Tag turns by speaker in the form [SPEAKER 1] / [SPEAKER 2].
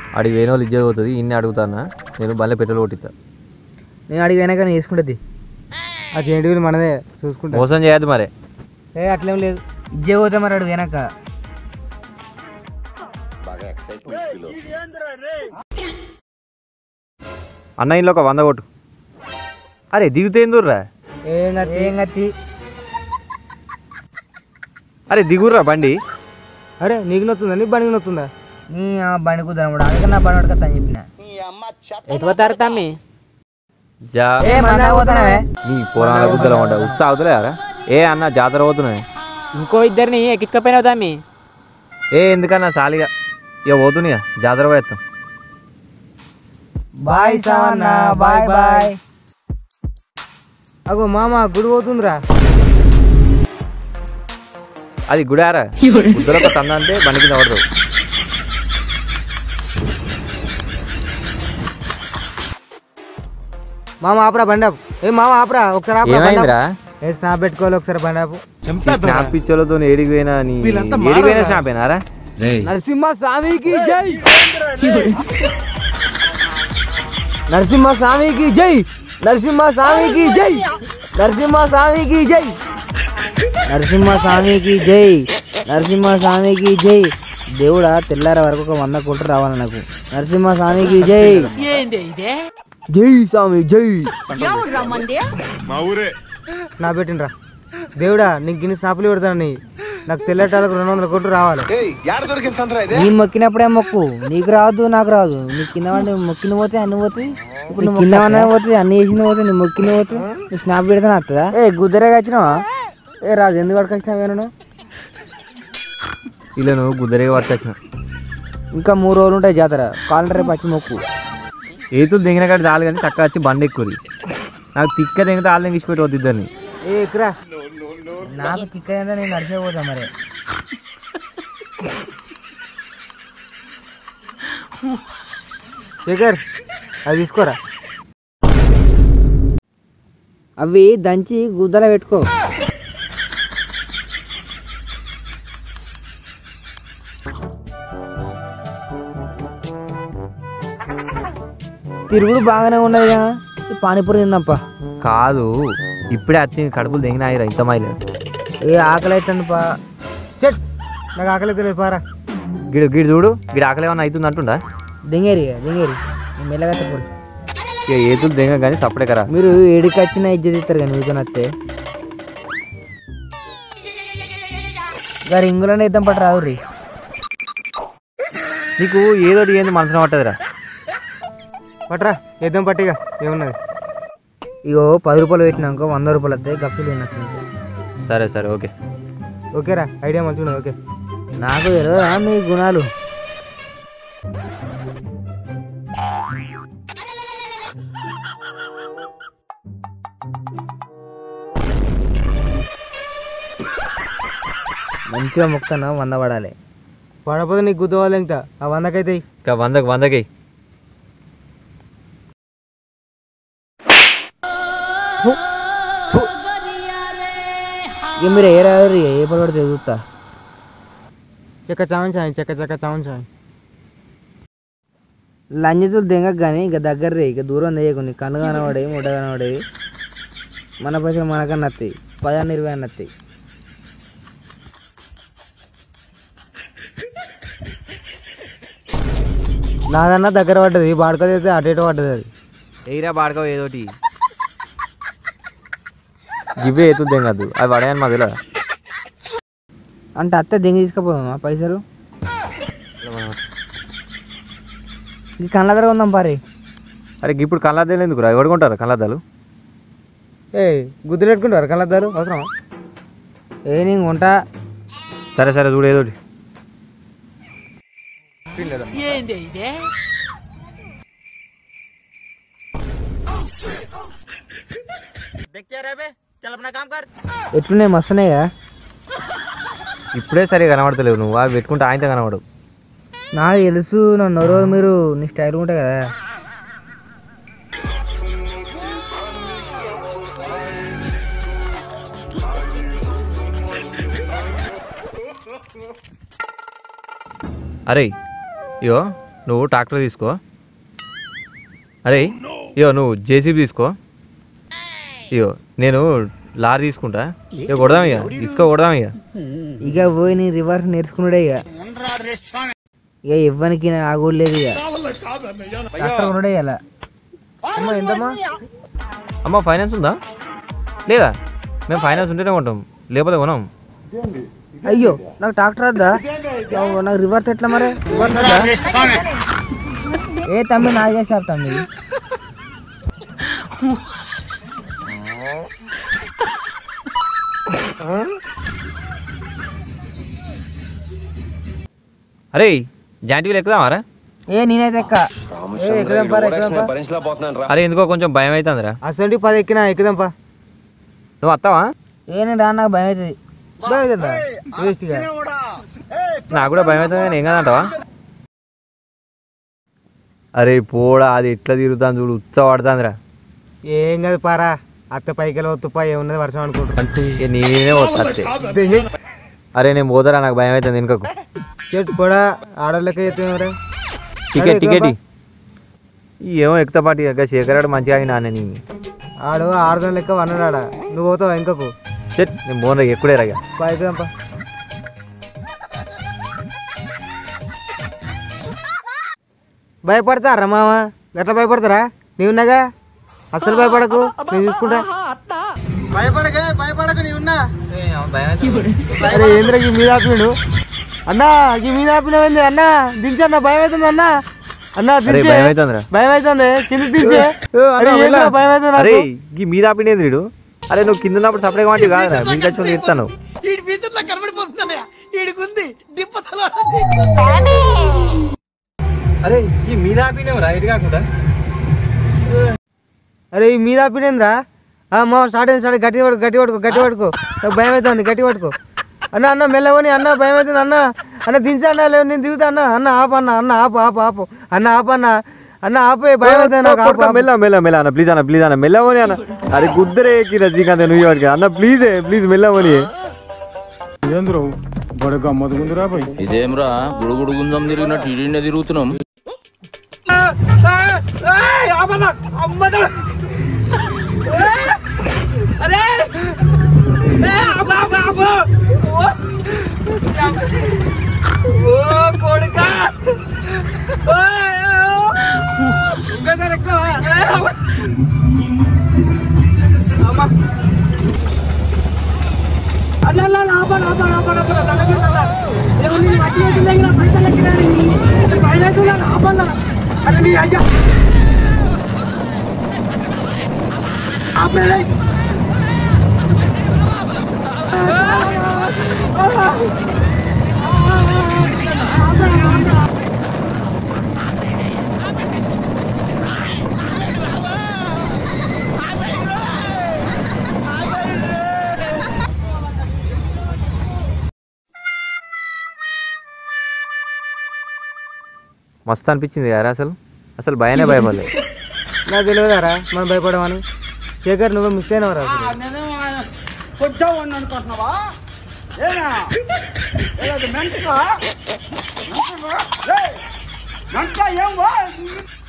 [SPEAKER 1] అడిగి వేరే వాళ్ళు ఇజ్జత పోతుంది ఇన్ని అడుగుతానా నేను బండ్లో పెట్రోల్ కొట్టిస్తా
[SPEAKER 2] నేను అడిగి అయినా కానీ వేసుకుంటుంది
[SPEAKER 3] ఆ చేంటి వీలు మనదే చూసుకుంటా
[SPEAKER 1] మోసం చేయద్దు మరి
[SPEAKER 3] ఏ అట్లేం లేదు
[SPEAKER 2] ఇజ్జే పోతే మరి అడుగు వెనక
[SPEAKER 1] అన్న ఇంట్లో ఒక వంద కొట్టు అరే దిగుతే ఎందుర్రా
[SPEAKER 3] ఏం కాదు
[SPEAKER 2] ఏం కత్తి
[SPEAKER 1] అరే దిగుర్రా బండి
[SPEAKER 3] అరే నీకు నొత్తుందా నీ బండికి నొత్తుందా
[SPEAKER 2] నీ ఆ బండి కుదరం కూడా అందుకని నా బండి పట్టుకొస్తా అని చెప్పిన
[SPEAKER 3] ఎటు పోతారు తమ్మి
[SPEAKER 1] జా
[SPEAKER 2] ఏ మన పోతున్నావే
[SPEAKER 1] నీ పురాణ గుద్దల ఉండ ఉత్సా అవుతలేరా ఏ అన్న జాతర పోతున్నాయి
[SPEAKER 3] ఇంకో ఇద్దరిని ఎక్కించుకపోయినావు తమ్మి
[SPEAKER 1] ఏ ఎందుకన్నా సాలిగా ఇక పోతున్నాయా జాతర పోయేస్తాం
[SPEAKER 2] బాయ్ సావన్న బాయ్ బాయ్
[SPEAKER 3] అగో మామ గుడి పోతుందిరా
[SPEAKER 1] అది గుడారా గుద్దలొక తంద అంటే బండి కింద పడతావు
[SPEAKER 3] మామ ఆపరా బండాపు ఏ మామ ఆపరా ఒకసారి ఆపరా
[SPEAKER 1] ఏమైందిరా
[SPEAKER 3] బండాపు. ఏ స్నాప్ పెట్టుకోవాలి ఒకసారి బండాపు
[SPEAKER 1] స్నాప్ పిచ్చోలతో ఏడికి పోయినా నీ ఏడికి పోయినా స్నాప్ అయినారా
[SPEAKER 3] నరసింహ స్వామికి జై నరసింహ స్వామికి జై నరసింహ స్వామికి జై నరసింహ స్వామికి జై
[SPEAKER 2] నరసింహ స్వామికి జై నరసింహ స్వామికి జై దేవుడా తెల్లార వరకు ఒక వంద కోట్లు రావాలి నాకు నరసింహ స్వామికి జై
[SPEAKER 3] జై స్వామి జై నా పెట్టినరా దేవుడా నీకు ఇన్ని స్నాపులు పెడతానని నాకు తెల్లటాలకు రెండు వందల కోట్లు రావాలి
[SPEAKER 2] నీ మొక్కినప్పుడే మొక్కు నీకు రాదు నాకు రాదు నీ కింద వాడి మొక్కిన పోతే అన్ని పోతాయి ఇప్పుడు నీ కింద వాడిన పోతే అన్ని వేసిన పోతే నీ మొక్కిన పోతే నీ స్నాప్ పెడితే వస్తుందా ఏ గుద్దరేగా వచ్చినావా
[SPEAKER 3] ఏ రాజు ఎందుకు అడకొచ్చినావు నేను
[SPEAKER 1] ఇలా నువ్వు గుద్దరేగా పట్టుకొచ్చిన
[SPEAKER 2] ఇంకా మూడు రోజులు ఉంటాయి జాతర కాలంటే రేపు వచ్చి మొక్కు
[SPEAKER 1] ఏతులు దిగిన కాడ చాలు కానీ చక్కగా వచ్చి బండి ఎక్కురి నాకు తిక్క దిగితే వాళ్ళు ఇంగ్లీష్ పెట్టి వద్దు ఇద్దరిని
[SPEAKER 3] ఏ ఇక్కరా
[SPEAKER 2] నాకు కిక్క ఏందో నేను నడిచిపోతా మరి
[SPEAKER 3] శేఖర్ అది తీసుకోరా
[SPEAKER 2] అవి దంచి గుద్దల పెట్టుకో తిరుగుడు బాగానే ఉన్నది కదా ఈ పానీపూరి తిందాంపా
[SPEAKER 1] కాదు ఇప్పుడే వచ్చి కడుపులు దిగినాయిరా ఇంత మైలు
[SPEAKER 2] ఏ ఆకలి అవుతుంది పా
[SPEAKER 3] చెట్ నాకు ఆకలి తెలియదు పారా
[SPEAKER 1] గిడు గిడు చూడు గిడు ఆకలి ఏమన్నా అవుతుంది అంటుండా
[SPEAKER 2] దింగేరి ఇక, దింగేరి నేను మెల్లగా చెప్పండి
[SPEAKER 1] ఇక ఏతులు దిగ కానీ సప్పుడే కరా
[SPEAKER 2] మీరు ఏడికి వచ్చినా ఇజ్జత్ ఇస్తారు కానీ మీతో నస్తే గారు ఇంగులోనే ఇద్దాం పట్టు రాదు రీ
[SPEAKER 1] నీకు ఏదో ఏంది మనసున పట్టదురా
[SPEAKER 3] పట్రా వేద్దాం పట్టిగా ఏమున్నది
[SPEAKER 2] ఇగో పది రూపాయలు పెట్టినాక వంద రూపాయలు వస్తాయి గప్పులు తిన్నట్టు
[SPEAKER 1] సరే సరే ఓకే
[SPEAKER 3] ఓకేరా ఐడియా మంచిగా ఉన్నది ఓకే
[SPEAKER 2] నాకు తెలియదా మీ గుణాలు మంచిగా మొక్కన వంద పడాలి
[SPEAKER 3] పడపోతే నీకు గుద్దవాలి ఇంకా ఆ వందకైతే ఇయ్యి.
[SPEAKER 1] ఇంకా వందకి వందకి
[SPEAKER 2] ఇక మీరు ఏ రాదు ఏ పడి పడితే చూస్తా
[SPEAKER 3] చెక్క చావన్ చాయ్ చెక్క చెక్క చావన్ చాయ్
[SPEAKER 2] లంజతులు దెంగకు కానీ ఇక దగ్గర రే ఇక దూరం తెయ్యకు నీ కన్ను కనబడేవి ముడ్డ కనబడేవి మన పైసలు మనకన్నా వస్తాయి పదాన్ని ఇరవై అన్న వస్తాయి
[SPEAKER 3] నాదన్నా దగ్గర పడ్డది బాడుకదైతే అటు ఇటు పడ్డది అది
[SPEAKER 1] ఎయిరా బాడకవ ఏదోటి ఇవే ఏతులు దిగదు అవి పడేయని మాకు తెలియదా
[SPEAKER 2] అంటే అత్తే దెంగ తీసుకుపోదామా పైసలు ఈ కళ్ళ దగ్గర ఉందాం పారి
[SPEAKER 1] అరే ఇప్పుడు కళ్ళద్దాలు ఎందుకు రా ఎవరు కొంటారు కళ్ళద్దాలు
[SPEAKER 3] ఏ గుద్దులు పెట్టుకుంటారు కళ్ళద్దాలు అవసరమా
[SPEAKER 2] ఏ నేను ఉంటా
[SPEAKER 1] సరే సరే చూడు ఏదోటి
[SPEAKER 2] ఎట్లున్నాయి మస్తున్నాయి కదా
[SPEAKER 1] ఇప్పుడే సరిగా కనబడతలేవు నువ్వు అవి పెట్టుకుంటే ఆయనతో కనబడు
[SPEAKER 2] నాకు తెలుసు నన్ను నోరు మీరు నీ స్టైల్ ఉంటాయి కదా
[SPEAKER 1] అరే ఇగో నువ్వు ట్రాక్టర్ తీసుకో అరే ఇగో నువ్వు జేసీబీ తీసుకో ఇగో నేను లారీ తీసుకుంటా ఇక కొడదాం ఇక ఇసుక కొడదాం ఇక
[SPEAKER 2] ఇక పోయి నీ రివర్స్ నేర్చుకున్నాడే ఇక ఇక ఇవ్వనికి ఆగోలేదు ఇక ట్రాక్టర్ కొనుడే ఇలా
[SPEAKER 3] అమ్మా ఎంతమ్మా
[SPEAKER 1] అమ్మ ఫైనాన్స్ ఉందా లేదా మేము ఫైనాన్స్ ఉంటేనే కొంటాం లేకపోతే కొనం
[SPEAKER 2] అయ్యో నాకు ట్రాక్టర్ వద్దా అవ్వ, నాకు రివర్స్ ఎట్లా మరి రివర్స్ వద్దా ఏ తమ్మి నాగే షాప్ తమ్మి
[SPEAKER 1] అరే జాంటీవీలు ఎక్కుదామారా
[SPEAKER 2] ఏ నేనైతే ఎక్క ఏ ఎక్కడం పారా ఎక్కడం పా
[SPEAKER 1] అరే ఎందుకో కొంచెం భయం అవుతుందిరా
[SPEAKER 3] అసలు పది ఎక్కినా ఎక్కుదాంపా
[SPEAKER 1] నువ్వు వస్తావా
[SPEAKER 2] ఏ నేను రా నాకు భయం అవుతుంది
[SPEAKER 3] బాగుందా వేస్ట్గా
[SPEAKER 1] నాకు కూడా భయం అవుతుంది కానీ ఏం కదంటావా అరే పోడా అది ఎట్లా తిరుగుతాను చూడు ఉత్స పడుతుందిరా
[SPEAKER 3] ఏం కాదు పారా అత్త పైకి వెళ్ళి వత్తుపా ఏమున్నది వర్షం అనుకుంటా
[SPEAKER 1] ఇక నేనే వస్తా అంతే. అరే నేను పోతారా నాకు భయం అవుతుంది వెనుకకు
[SPEAKER 3] చెట్టు కూడా ఆడోళ్ళకే చెప్తాం
[SPEAKER 1] టికెట్ టికెట్ ఇ. ఈ ఏమో ఎక్కుతా పాటి ఇక శేఖరాడు మంచిగా ఆగినా నేను
[SPEAKER 3] ఆడు ఆడదాం లెక్క వన్నాడు ఆడ నువ్వు పోతావు ఇంకకు
[SPEAKER 1] చెట్ నేను బోన్ ఎక్కుడే రాగా
[SPEAKER 3] పైకిదాంపా భయపడతారా మామ ఎట్లా భయపడతారా నీవున్నాగా అసలు భయపడకు నేను చూసుకుంటా భయపడకే భయపడకు నీవున్నా అరే ఏంద్ర ఈ మీద ఆపినాడు అన్నా ఈ మీద ఆపినవేంది అన్నా దించన్న భయం అవుతుంది అన్నా అన్నా
[SPEAKER 1] అరే
[SPEAKER 3] దించే
[SPEAKER 1] భయం అవుతుందిరా
[SPEAKER 3] భయం అవుతుంది కింద దించే అరే ఏంద్రా భయం అవుతుంది
[SPEAKER 1] అరే
[SPEAKER 3] నాకు?
[SPEAKER 1] ఈ మీద ఆపినేది వీడు అరే నువ్వు కింద ఉన్నప్పుడు సపరేట్ వాటి కాదురా మీకు వచ్చి ఇస్తాను అరే ఈ మీద ఆపినేవరా ఇది కాకుండా
[SPEAKER 3] అరే ఈ మీద ఆపినేంద్రా మా స్టార్ట్ అయింది స్టార్ట్ గట్టి పడుకో గట్టి పడుకో గట్టి పడుకో నాకు భయం అవుతుంది గట్టి పడుకో అన్న అన్న మెల్లవని అన్న భయం అవుతుంది అన్న అన్న దించా అన్న లేవు నేను దిగుతా అన్న అన్న ఆపు అన్న అన్న ఆపు ఆపు ఆపు అన్న ఆపు అన్న అన్న ఆపే భయం అవుతుంది నాకు ఆపు, ఆపు.
[SPEAKER 1] మెల్ల మెల్ల మెల్ల అన్న ప్లీజ్ అన్న ప్లీజ్ అన్న మెల్లవని అన్న అరే గుద్దరే ఎక్కి రజనీకాంత్ నువ్వు వాడికి అన్న ప్లీజ్ ప్లీజ్ మెల్లవని
[SPEAKER 4] ఏంద్రో బడ గమ్మత్తుకుందిరా పోయి
[SPEAKER 5] ఇదేమ్రా గుడుగుడు గుంజం తిరిగినట్టు ఇడినే తిరుగుతున్నాం
[SPEAKER 1] మస్తు అనిపించింది కదా అసలు అసలు భయనే భయపడలేదు
[SPEAKER 3] నాకు తెలియదారా మనం భయపడమని శేఖర్ నువ్వు మిస్ అయినవరా
[SPEAKER 6] కొంచెం అనుకుంటున్నావా ఏనా ఏదో మెంటలా మెంటలా ఏం వా